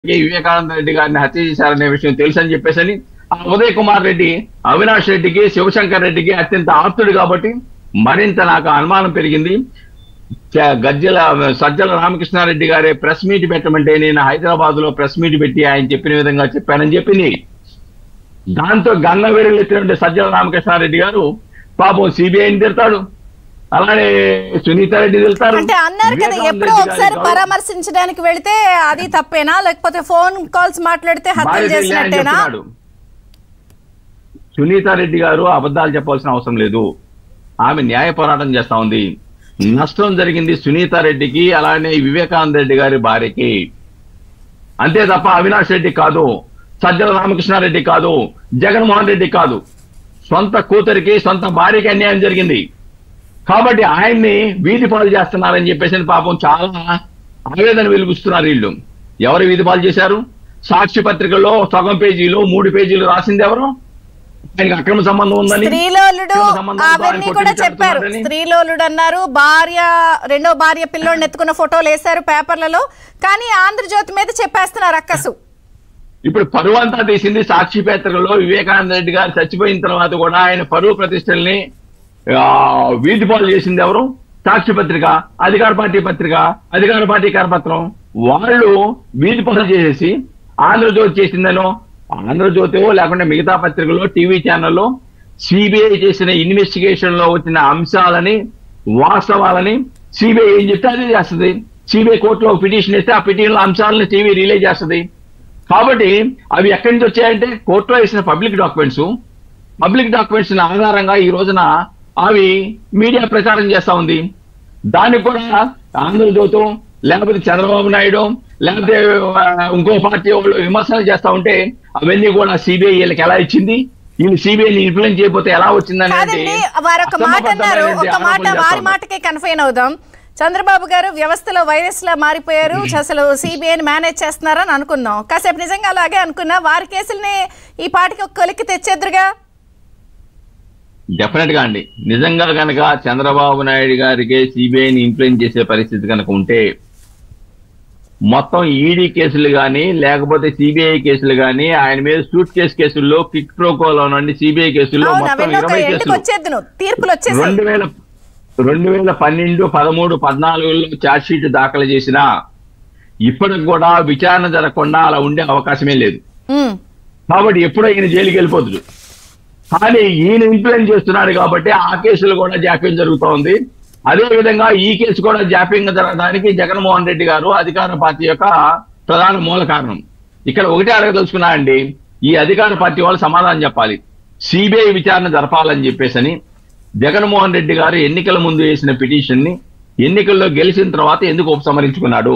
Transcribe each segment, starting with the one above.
వివేకానంద రెడ్డి గారిని హత్య చేశారనే విషయం తెలుసని చెప్పేసి ఆ ఉదయ్ కుమార్ రెడ్డి అవినాష్ రెడ్డికి శివశంకర్ రెడ్డికి అత్యంత ఆప్తుడు కాబట్టి మరింత నాకు అనుమానం పెరిగింది చ- గజ్జల సజ్జల రామకృష్ణారెడ్డి గారే ప్రెస్ మీట్ పెట్టమంటే నేను హైదరాబాద్ లో ప్రెస్ మీట్ పెట్టి ఆయన చెప్పిన విధంగా చెప్పానని చెప్పింది దాంతో గంగ వెరులెత్తినటువంటి సజ్జల రామకృష్ణారెడ్డి గారు పాపం సిబిఐని తిడతాడు అలానే సునీత రెడ్డి తిడతారు అంటే అన్నారు కదా వివేకానంద ఎప్పుడో రెడ్డి ఒకసారి గారి పరామర్శించడానికి వెళితే అది తప్పేనా లేకపోతే ఫోన్ కాల్స్ మాట్లాడితే హత్యలు బాధ్యత లే అని చేసినట్టేనా చెప్తున్నాడు. సునీత రెడ్డి గారు అబద్ధాలు చెప్పాల్సిన అవసరం లేదు ఆమె న్యాయ పోరాటం చేస్తా ఉంది నష్టం జరిగింది సునీత రెడ్డికి అలానే వివేకానంద రెడ్డి గారి భార్యకి అంతే తప్ప అవినాష్ రెడ్డి కాదు సజ్జల రామకృష్ణారెడ్డి కాదు జగన్మోహన్ రెడ్డి కాదు సొంత కూతురికి సొంత భార్యకి అన్యాయం జరిగింది కాబట్టి ఆయన్ని వీధి పాలు చేస్తున్నారని చెప్పేసి పాపం చాలా ఆవేదన వెలుగుస్తున్నారు వీళ్ళు ఎవరు వీధి పాలు చేశారు సాక్షి పత్రికల్లో సగం పేజీలు మూడు పేజీలు రాసింది ఎవరు ఆయనకి అక్రమ సంబంధం ఉందని స్త్రీలోలుడు అక్రమ సంబంధంతో ఆయన అవన్నీ కూడా కొట్టించి చెప్పారు చంపుతున్నారని. స్త్రీలోలుడు అన్నారు భార్య రెండో భార్య పిల్లోడిని ఎత్తుకున్న ఫోటోలు వేశారు పేపర్లలో కానీ ఆంధ్రజ్యోతి మీద చెప్పేస్తున్నారు అక్కసు ఇప్పుడు పరువు అంతా తీసింది సాక్షి పత్రికలో వివేకానంద రెడ్డి గారు చచ్చిపోయిన తర్వాత కూడా ఆయన పరువు ప్రతిష్టల్ని ఆ, వీధి పాలు చేసింది ఎవరు సాక్షి పత్రిక అధికార పార్టీ పత్రిక అధికార పార్టీ కరపత్రం వాళ్ళు వీధి పాలు చేసేసి ఆంధ్రజ్యోతి చేసిందనో ఆంధ్రజ్యోతి లేకుంటే మిగతా పత్రికలో టీవీ ఛానల్లో సిబిఐ చేసిన ఇన్వెస్టిగేషన్ లో వచ్చిన అంశాలని వాస్తవాలని సిబిఐ ఏం చెప్తే అదే చేస్తుంది సిబిఐ కోర్టులో పిటిషన్ ఇస్తే ఆ పిటిషన్ అంశాలను టీవీ రిలే చేస్తుంది కాబట్టి అవి ఎక్కడి నుంచి వచ్చాయంటే కోర్టులో వేసిన పబ్లిక్ డాక్యుమెంట్స్ పబ్లిక్ డాక్యుమెంట్స్ ఆధారంగా ఈ రోజున అవి మీడియా ప్రచారం చేస్తా ఉంది దానికి కూడా ఆంధ్రజ్యోతం లేకపోతే చంద్రబాబు నాయుడు లేకపోతే ఆ, ఇంకో పార్టీ వాళ్ళు విమర్శలు చేస్తా ఉంటే అవన్నీ కూడా సిబిఐ వీళ్ళకి ఎలా ఇచ్చింది వీళ్ళు సిబిఐని ఇన్ఫ్లుయెన్స్ చేయకపోతే ఎలా వచ్చిందని కాదండి వారు ఒక మాట అన్నారు ఒక మాట వారి మాటకే కన్ఫైన్ అవుదాం చంద్రబాబు గారు వ్యవస్థలో వైరస్ లా మారిపోయారు అసలు సిబిఐని మేనేజ్ చేస్తున్నారని అనుకుందాం కాసేపు నిజంగా అలాగే అనుకున్నా వారి కేసుల్ని ఈ పాటికి ఒక కొలిక్కి తెచ్చేద్దరుగా డెఫినెట్ గా అండి నిజంగా కనుక చంద్రబాబు నాయుడు గారికి సిబిఐని ఇన్ఫ్లుయెన్స్ చేసే పరిస్థితి కనుక ఉంటే మొత్తం ఈడీ కేసులు కానీ లేకపోతే సిబిఐ కేసులు కానీ ఆయన మీద సూట్ కేసు కేసుల్లో కిక్ ప్రోకోలో నుండి సిబిఐ కేసుల్లో అవును మొత్తం అవన్నీ ఒక ఇరవై ఎండుకు కేసులు వచ్చేద్దును తీర్పులు వచ్చేసాయి రెండు వేల రెండు వేల పన్నెండు పదమూడు పద్నాలుగులో ఛార్జ్ షీట్ దాఖలు చేసిన ఇప్పటికి కూడా విచారణ జరగకుండా అలా ఉండే అవకాశమే లేదు ఉమ్. కాబట్టి ఎప్పుడో ఈయన జైలుకి వెళ్ళిపోతుంది కానీ ఈయన ఇన్ఫ్లుయెన్స్ చేస్తున్నాడు కాబట్టి ఆ కేసులు కూడా జాప్యం జరుగుతూ ఉంది అదే విధంగా ఈ కేసు కూడా జాప్యంగా జరగడానికి జగన్మోహన్ రెడ్డి గారు అధికార పార్టీ యొక్క ప్రధాన మూల కారణం ఇక్కడ ఒకటే అడగదలుచుకున్నా అండి ఈ అధికార పార్టీ వాళ్ళు సమాధానం చెప్పాలి సిబిఐ విచారణ జరపాలని చెప్పేసని జగన్మోహన్ రెడ్డి గారు ఎన్నికల ముందు వేసిన పిటిషన్ ని ఎన్నికల్లో గెలిచిన తర్వాత ఎందుకు ఉపసంహరించుకున్నాడు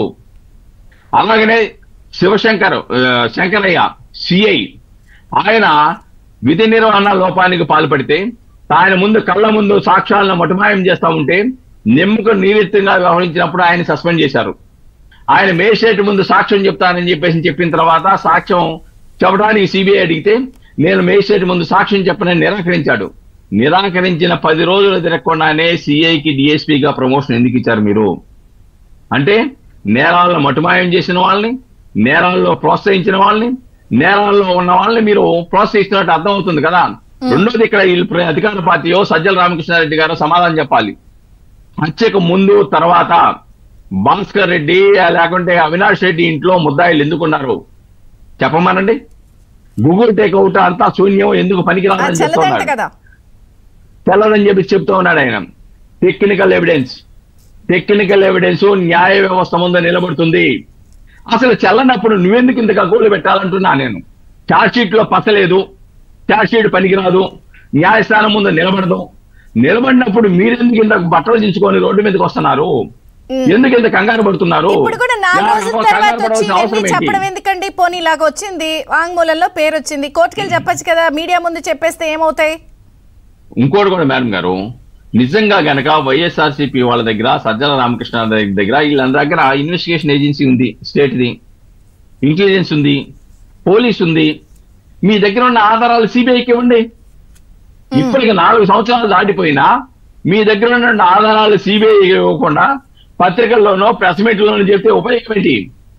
అలాగనే శివశంకర్ ఆ, శంకరయ్య సిఐ ఆయన విధి నిర్వహణ లోపానికి పాల్పడితే ఆయన ముందు కళ్ళ ముందు సాక్ష్యాలను మటుమాయం చేస్తా ఉంటే నిమ్మకు నీరెత్తంగా వ్యవహరించినప్పుడు ఆయన సస్పెండ్ చేశారు ఆయన మేజిస్ట్రేట్ ముందు సాక్ష్యం చెప్తానని చెప్పేసి చెప్పిన తర్వాత సాక్ష్యం చెప్పడానికి సిబిఐ అడిగితే నేను మేజిస్ట్రేట్ ముందు సాక్ష్యం చెప్పనని నిరాకరించాడు నిరాకరించిన పది రోజులు తిరగకుండానే సిఐకి డిఎస్పీగా ప్రమోషన్ ఎందుకు ఇచ్చారు మీరు అంటే నేరాలను మటుమాయం చేసిన వాళ్ళని నేరాల్లో ప్రోత్సహించిన వాళ్ళని నేరాల్లో ఉన్న వాళ్ళని మీరు ప్రోత్సహిస్తున్నట్టు అర్థం అవుతుంది కదా రెండోది ఇక్కడ వీళ్ళు ప్ర- అధికార పార్టీయో సజ్జల రామకృష్ణారెడ్డి గారు సమాధానం చెప్పాలి హత్యకు ముందు తర్వాత భాస్కర్ రెడ్డి లేకుంటే అవినాష్ రెడ్డి ఇంట్లో ముద్దాయిలు ఎందుకున్నారు చెప్పమనండి గూగుల్ టేక్అవుట్ అంతా శూన్యం ఎందుకు ఆ పనికిరాదని చెల్లదంట చెప్తున్నారు కదా తెల్లదని చెప్పి చెప్తూ ఉన్నాడు ఆయన టెక్నికల్ ఎవిడెన్స్ టెక్నికల్ ఎవిడెన్స్ న్యాయ వ్యవస్థ ముందు నిలబడుతుంది అసలు చెల్లనప్పుడు నువ్వెందుకు ఇంత గోలు పెట్టాలంటున్నా నేను ఛార్జ్ షీట్ లో పసలేదు ఛార్జ్ షీట్ పనికిరాదు న్యాయస్థానం ముందు నిలబడదు నిలబడినప్పుడు మీరెందుకు ఇంత బట్టలు దించుకొని రోడ్డు మీదకి వస్తున్నారు ఉమ్. ఎందుకు ఇంత కంగారు పడుతున్నారు ఇప్పుడు కూడా నాలుగు యా, రోజుల కంగారు తర్వాత వచ్చి పడవలసిన అవసరం ఇవన్నీ ఏంటి? చెప్పడం ఎందుకండి పోనీ ఇలాగ వచ్చింది వాంగ్మూలంలో పేరు వచ్చింది కోర్టుకెళ్ళి చెప్పొచ్చు కదా మీడియా ముందు చెప్పేస్తే ఏమవుతాయి ఇంకోటి కూడా మేడం గారు నిజంగా గనక వైఎస్ఆర్సీపీ వాళ్ళ దగ్గర సజ్జల రామకృష్ణ దగ్గర వీళ్ళ దగ్గర ఇన్వెస్టిగేషన్ ఏజెన్సీ ఉంది స్టేట్ది ఇంటెలిజెన్స్ ఉంది పోలీస్ ఉంది మీ దగ్గర ఉన్న ఆధారాలు సిబిఐకి ఇవ్వండి ఇప్పటికి నాలుగు సంవత్సరాలు దాటిపోయినా మీ దగ్గర ఉన్న ఆధారాలు సిబిఐ ఇవ్వకుండా పత్రికల్లోనో ప్రెస్ మీట్లోనో చెప్తే ఉపయోగం ఏంటి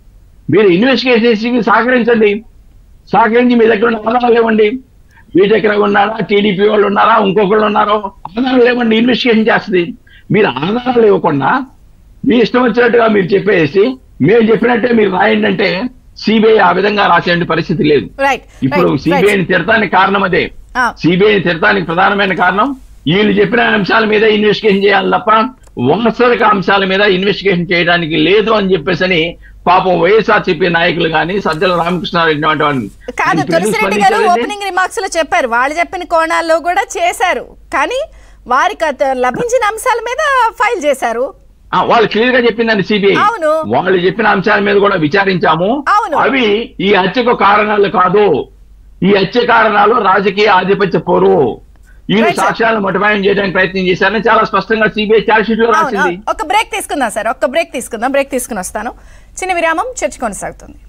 మీరు ఇన్వెస్టిగేషన్ సహకరించండి సహకరించి మీ దగ్గర ఉన్న ఆధారాలు ఇవ్వండి మీ దగ్గర ఉన్నారా టీడీపీ వాళ్ళు ఉన్నారా ఇంకొకళ్ళు ఉన్నారో ఆధారాలు ఇవ్వండి ఇన్వెస్టిగేషన్ చేస్తుంది మీరు ఆధారాలు ఇవ్వకుండా మీ ఇష్టం వచ్చినట్టుగా మీరు చెప్పేసి మేము చెప్పినట్టే మీరు రాయండి అంటే సిబిఐ ఆ విధంగా రాసే పరిస్థితి లేదు రైట్ ఇప్పుడు సిబిఐని తిడతానికి కారణం అదే సిబిఐని తిడతానికి ప్రధానమైన కారణం వీళ్ళు చెప్పిన అంశాల మీద ఇన్వెస్టిగేషన్ చేయాలి తప్ప వాస్తవిక అంశాల మీద ఇన్వెస్టిగేషన్ చేయడానికి లేదు అని చెప్పేసి అని పాపం వైఎస్ఆర్ చెప్పే నాయకులు కానీ సజ్జల రామకృష్ణారెడ్డి వంటి వాళ్ళు కాదు ఆయన తులసిరెడ్డి గారు స్పందించారండి. ఓపెనింగ్ రిమార్క్స్ లో చెప్పారు వాళ్ళు చెప్పిన కోణాల్లో కూడా చేశారు కానీ వారికి అత- లభించిన అంశాల మీద ఫైల్ చేశారు ఆ, వాళ్ళు క్లియర్ గా చెప్పిందండి సిబిఐ అవును. వాళ్ళు చెప్పిన అంశాల మీద కూడా విచారించాము అవును. అవి ఈ హత్యకు కారణాలు కాదు ఈ హత్య కారణాలు రాజకీయ ఆధిపత్య పోరు ఈ Right, sir. సాక్ష్యాలను మొటిమాయం చేయడానికి ప్రయత్నం చేశారని చాలా స్పష్టంగా సిబిఐ ఛార్జ్ షీట్ లో అవును రాసింది ఒక బ్రేక్ తీసుకుందాం సార్ ఒక్క బ్రేక్ తీసుకుందాం బ్రేక్ తీసుకుని వస్తాను చిన్న విరామం చర్చ కొనసాగుతుంది